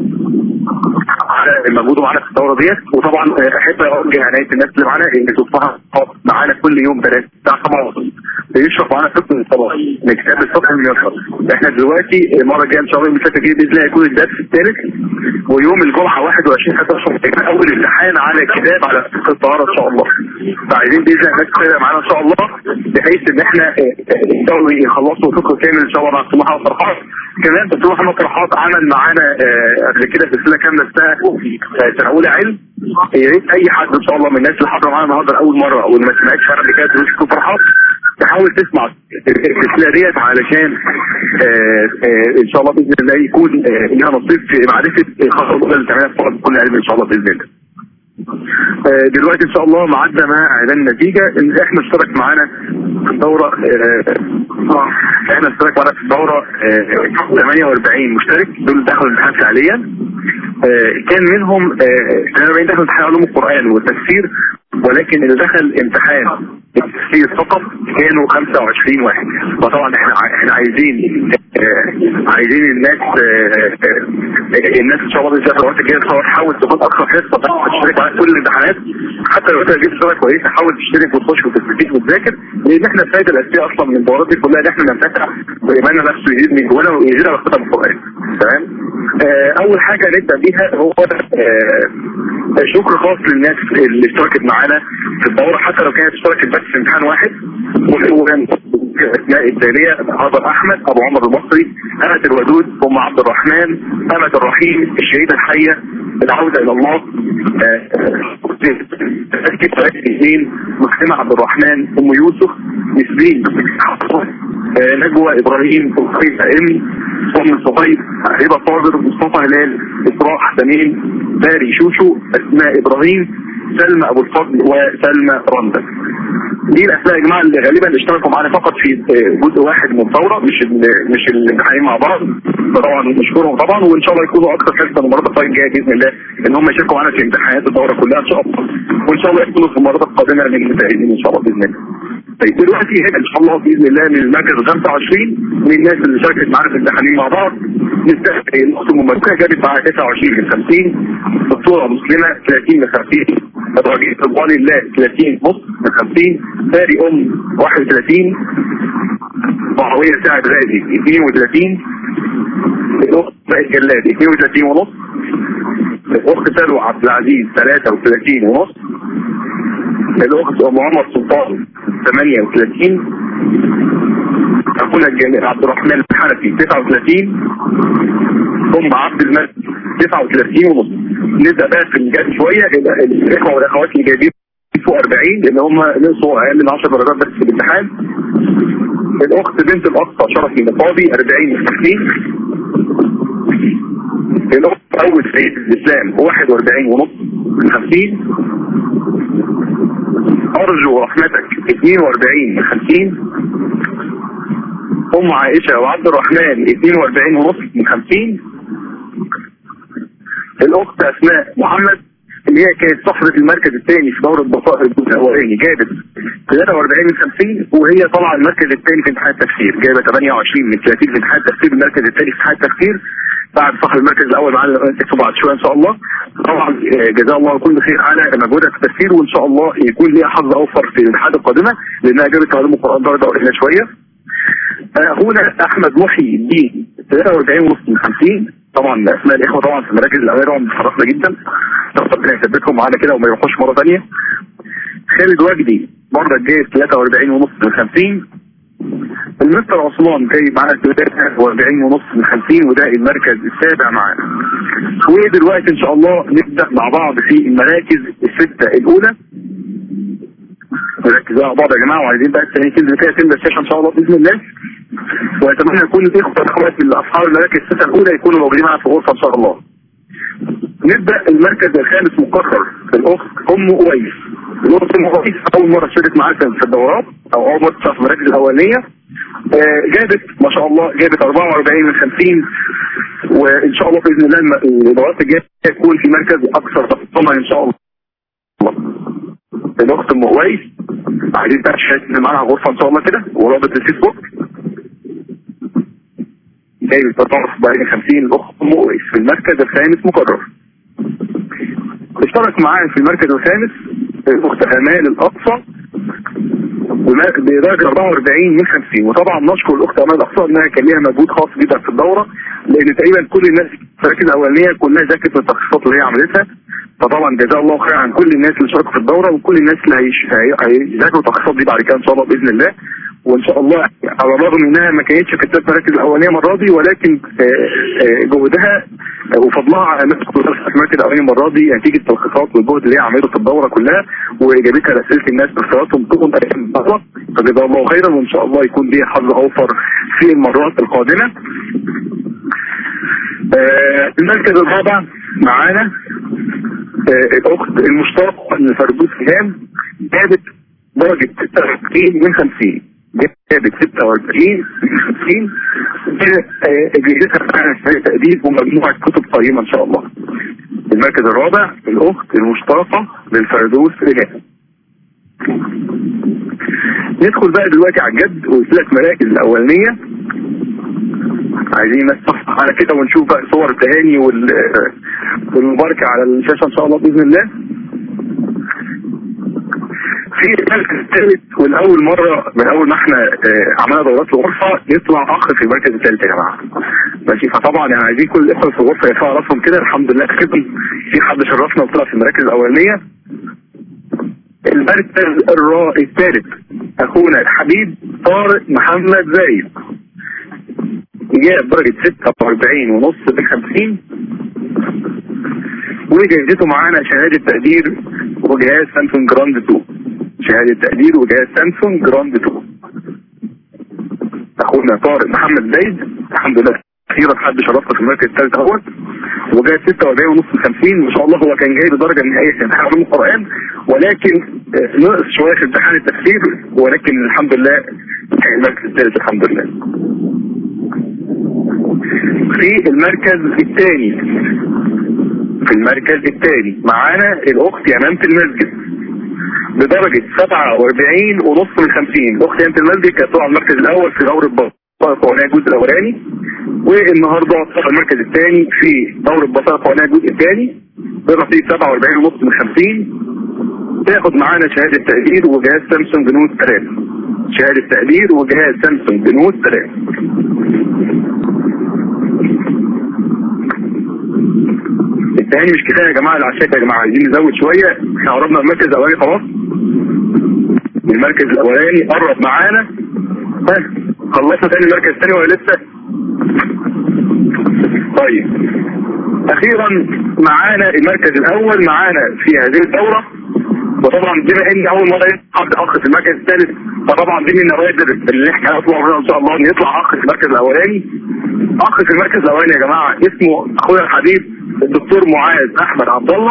[SPEAKER 4] على مجهوده معانا في الدوره ديت وطبعا احب اوجه عنايه الناس اللي معانا ان تشوفها معانا كل يوم ثلاث الساعه 7 بيشرح معانا فقه الصلاه من كتاب الفقه الميسر احنا دلوقتي المره الجايه ان شاء الله المسافه الجايه باذن الله هيكون الدرس الثالث ويوم الجمعه 21 11 هيكون اول امتحان على كتاب على فقه الطهاره ان شاء الله فعايزين باذن الله الناس تتابع معانا ان شاء الله بحيث ان احنا نقدروا يخلصوا فقه كامل ان شاء الله مع دكتور محمد فرحات كمان دكتور محمد فرحات عمل معانا قبل كده سلسله كامله اسمها سنه اولى علم يا ريت اي حد ان شاء الله من الناس اللي حاضره معانا النهارده لاول مره او اللي ما سمعتش قبل كده دروس دكتور فرحات تحاول تسمع السلسله ديت علشان آه آه ان شاء الله باذن الله يكون آه لها نصيب في معرفه الخطوه اللي بتعملها في طلب كل علم ان شاء الله باذن الله. دلوقتي ان شاء الله معدنا مع اعلان النتيجه ان احنا اشترك معانا في الدوره احنا اشترك معانا في الدوره 48 مشترك دول دخلوا الامتحان فعليا كان منهم 48 دخلوا امتحان علوم القران والتفسير ولكن اللي دخل امتحان التفسير فقط كانوا 25 واحد فطبعا احنا احنا عايزين عايزين الناس الناس ان شاء الله باذن الله الوقت الجاي تحاول تكون اكثر حرصه تشترك على كل الامتحانات حتى لو انت جبت صوره كويسه حاول تشترك وتخش وتستفيد وتذاكر لان احنا الفائده الاساسيه اصلا من الدورات دي كلها ان احنا ننفتح وايماننا نفسه يزيد من جوانا ويزيد على قدم القران تمام اول حاجه نبدا بيها هو شكر خاص للناس اللي اشتركت معانا في الدوره حتى لو كانت اشتركت بس في امتحان واحد الاسماء التاليه هضر احمد ابو عمر المصري امة الودود ام عبد الرحمن امة الرحيم الشهيده الحيه العوده الى الله اثنين مسلمة عبد الرحمن ام يوسف نسرين نجوى ابراهيم صهيب ام ام صهيب هبه صابر مصطفى هلال اسراء حسنين باري شوشو اسماء ابراهيم سلمى ابو الفضل وسلمى رندا دي الاسماء يا جماعه اللي غالبا اشتركوا معانا فقط في جزء واحد من الثوره مش مش الامتحانين مع بعض فطبعا نشكرهم طبعا وان شاء الله يكونوا اكثر حرصا المرات الطيب الجايه باذن الله ان هم يشاركوا معانا في امتحانات الدوره كلها ان شاء الله وان شاء الله يكونوا في المرات القادمه من المتاهلين ان شاء الله باذن الله طيب دلوقتي هنا ان شاء الله باذن الله من المركز 25 من الناس اللي شاركت معانا في الامتحانين مع بعض نستقبل الاخت المملكه جابت معاها 29 من 50 دكتوره مسلمه 30 من 50 ابراهيم رضوان الله 30 نص من 50 باري ام 31 معاويه سعد غازي 32 الاخت بقى الجلاد 32 ونص الاخت سلوى عبد العزيز 33 ونص الاخت ام عمر سلطان 38 اخونا الجميل عبد الرحمن الحنفي 39 ام عبد المجيد 39 ونص نبدا بقى في الجد شويه الاخوه والاخوات اللي جايبين فوق 40 لان هم نقصوا اقل من 10 درجات بس في الامتحان الاخت بنت الاقصى شرفي مصابي 40 من 50 الاخت اول سيد الاسلام 41 ونص من 50 ارجو رحمتك 42 من 50 ام عائشه وعبد الرحمن 42 ونص من 50 الاخت اسماء محمد اللي هي كانت صاحبة المركز الثاني في دورة بصائر الجزء الاولاني جابت 43 من 50 وهي طالعة المركز الثاني في امتحان التفسير جايبة 28 من 30 في امتحان التفسير المركز الثاني في امتحان التفسير بعد صاحب المركز الاول معانا تكتب بعد شويه ان شاء الله طبعا جزاه الله كل خير على مجهودها في التفسير وان شاء الله يكون ليها حظ اوفر في الامتحانات القادمه لانها جابت علوم القران درجه قليله شويه اخونا احمد محي الدين 43 ونص من 50 طبعا اسماء الاخوه طبعا في المراكز الاوليه طبعا بتفرحنا جدا ربنا يثبتهم معانا كده وما يروحوش مره ثانيه خالد وجدي برضه جايب 43 ونص من 50 المستر عثمان جاي معانا 43 ونص من 50 وده المركز السابع معانا ودلوقتي ان شاء الله نبدا مع بعض في المراكز السته الاولى نركز مع بعض يا جماعه وعايزين بقى التانيين تنزل فيها تنزل الشاشه ان شاء الله باذن الله واتمنى يكون الاخوه والاخوات اللي اصحاب المراكز السته الاولى يكونوا موجودين معانا في الغرفه ان شاء الله. نبدا المركز الخامس مقرر الاخت ام اويس الاخت ام اويس اول مره شاركت معانا في الدورات او اول مره تشتغل في المراكز الاولانيه جابت ما شاء الله جابت 44 من 50 وان شاء الله باذن الله الم- الدورات الجايه يكون في مركز اكثر تفصيلا ان شاء الله الاخت ام قويس عايزين بقى تشارك معانا غرفه ان شاء الله كده ورابط الفيسبوك جاي بالتطرف بقى 50 الاخت ام قويس في المركز الخامس مقرر اشترك معانا في المركز الخامس الاخت امال الاقصى بما- بدرجه 44 من 50 وطبعا نشكر الاخت امال الاقصى انها كان ليها مجهود خاص جدا في الدوره لان تقريبا كل الناس في المراكز الاولانيه كلها ذاكرت من التخصصات اللي هي عملتها فطبعا جزاه الله خير عن كل الناس اللي شاركوا في الدوره وكل الناس اللي هيش- هي- هيذاكروا التخصصات دي بعد كده ان شاء الله باذن الله وان شاء الله على الرغم انها ما كانتش في الثلاث مراكز الاولانيه المره دي ولكن آه، آه، جهدها آه، وفضلها على الناس كلها في المركز الاولاني المره دي نتيجه التلخيصات والجهد اللي هي عملته في الدوره كلها واجابتها لاسئله الناس باختياراتهم طول ايام الدوره فجزاه الله خيرا وان شاء الله يكون ليه حظ اوفر في المرات القادمه. آه، المركز الرابع معانا آه، الاخت المشتركه لفردوس هام جابت درجه 46 من 50 جابت 46 من 50 اجهزتها معانا في تأديب ومجموعه كتب قيمه ان شاء الله. المركز الرابع الاخت المشتركه للفردوس هام. ندخل بقى دلوقتي على الجد والثلاث مراكز الاولانيه عايزين نصفح على كده ونشوف بقى صور التهاني وال والمباركه على الشاشه ان شاء الله باذن الله. في المركز الثالث والاول مره من اول ما احنا آه، عملنا دورات الغرفه يطلع اخ في المركز الثالث يا جماعه. ماشي فطبعا يعني عايزين كل الاخوه في الغرفه يرفعوا راسهم كده الحمد لله خدم في حد شرفنا وطلع في المراكز الاولانيه. المركز الرا- الثالث اخونا الحبيب طارق محمد زايد. جاب درجة 46 ونص من 50 وجهزته معانا شهادة تقدير وجهاز سامسونج جراند 2 شهادة تقدير وجهاز سامسونج جراند 2 اخونا طارق محمد زايد الحمد لله اخيرا حد شرفنا في المركز الثالث اهوت وجايب 46 ونص من 50 ما شاء الله هو كان جايب الدرجه النهائيه في امتحان علوم القران ولكن آه، نقص شويه في امتحان التفسير ولكن الحمد لله كان المركز الثالث الحمد لله في المركز الثاني في المركز الثاني معانا الاخت يمامة المسجد بدرجة 47 ونص من 50 الاخت يمامة المسجد كانت طبعا المركز الاول في دورة بطاقة قوانية الجزء الاولاني والنهارده طلع المركز الثاني في دورة بطاقة قوانية الجزء الثاني برصيد 47 ونص من 50 تاخد معانا شهادة تقدير وجهاز سامسونج نوت 3 شهادة تقدير وجهاز سامسونج نوت 3 التهاني مش كفايه يا جماعه العشاء يا جماعه عايزين نزود شويه احنا قربنا من المركز الاولاني خلاص المركز الاولاني قرب معانا ها خلصنا تاني المركز الثاني ولا لسه؟ طيب اخيرا معانا المركز الاول معانا في هذه الدوره وطبعا بما ان اول مره يطلع اخ في المركز الثالث فطبعا دي من النوادر اللي احنا هنطلع منها ان شاء الله ان يطلع اخ في المركز الاولاني اخ في المركز الاولاني يا جماعه اسمه اخويا الحبيب الدكتور معاذ احمد عبد الله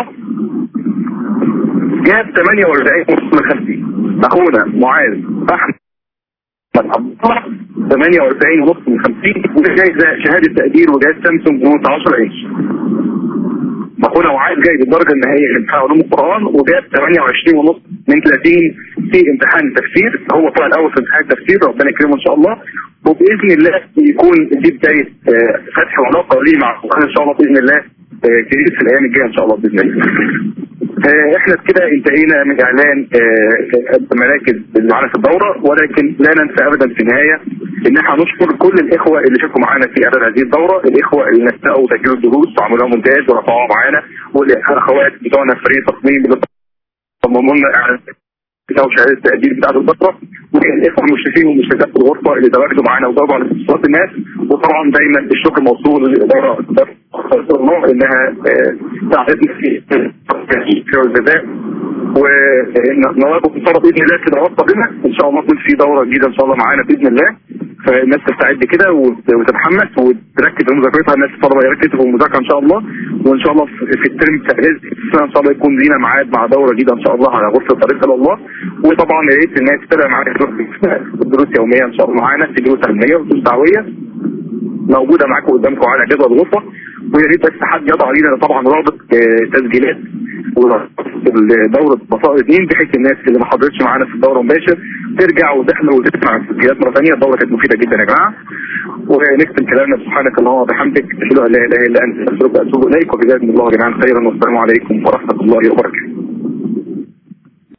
[SPEAKER 4] جاب 48 ونص من 50 اخونا معاذ احمد عبد الله 48 ونص من 50 وجايزه شهاده تقدير وجائزه سامسونج نوت 10 انش اخونا معاذ جايب الدرجه النهائيه في امتحان علوم القران وجاب 28 ونص من 30 في امتحان التفسير هو طلع الاول في امتحان التفسير ربنا يكرمه ان شاء الله وباذن الله يكون دي بدايه آه، فتح وعلاقه ليه مع القران ان شاء الله باذن الله آه، جديد في الايام الجايه ان شاء الله باذن الله. آه، احنا كده انتهينا من اعلان آه، المراكز اللي معانا في الدوره ولكن لا ننسى ابدا في النهايه ان احنا نشكر كل الاخوه اللي شاركوا معانا في اعداد هذه الدوره، الاخوه اللي نسقوا تسجيل الدروس وعملوا لها مونتاج ورفعوها معانا والاخوات بتوعنا في فريق تصميم اللي صمموا لنا اعلان او شهاده التقدير بتاعت الفتره والاخوه المشرفين والمشرفات في الغرفه اللي تواجدوا معانا وجاوبوا على استفسارات الناس وطبعا دايما الشكر موصول للاداره إدارة الله انها آه، ساعدتنا في في الجزاء ونواجه ان شاء الله باذن الله في دورات قادمه ان شاء الله يكون في دوره جديده ان شاء الله معانا باذن الله فالناس تستعد كده وت- وتتحمس وتركز في مذاكرتها الناس الطلبه يركزوا في المذاكره ان شاء الله وان شاء الله في في الترم الثالث السنه ان شاء الله يكون لينا ميعاد مع دوره جديده ان شاء الله على غرفه طريق الى الله وطبعا يا ريت الناس تتابع معانا الدروس يوميا ان شاء الله معانا في دروس علميه ودروس دعويه موجوده معاكم قدامكم على جدول الغرفه ويا ريت بس حد يضع لينا طبعا رابط آه، تسجيلات دوره بصائر اثنين بحيث الناس اللي ما حضرتش معانا في الدوره مباشر ترجع وتحضر وتسمع التسجيلات مره ثانيه الدوره كانت مفيده جدا يا جماعه ونختم كلامنا سبحانك اللهم وبحمدك اشهد ان لا اله الا انت استغفرك واتوب اليك وجزاكم الله جميعا خيرا والسلام عليكم ورحمه الله وبركاته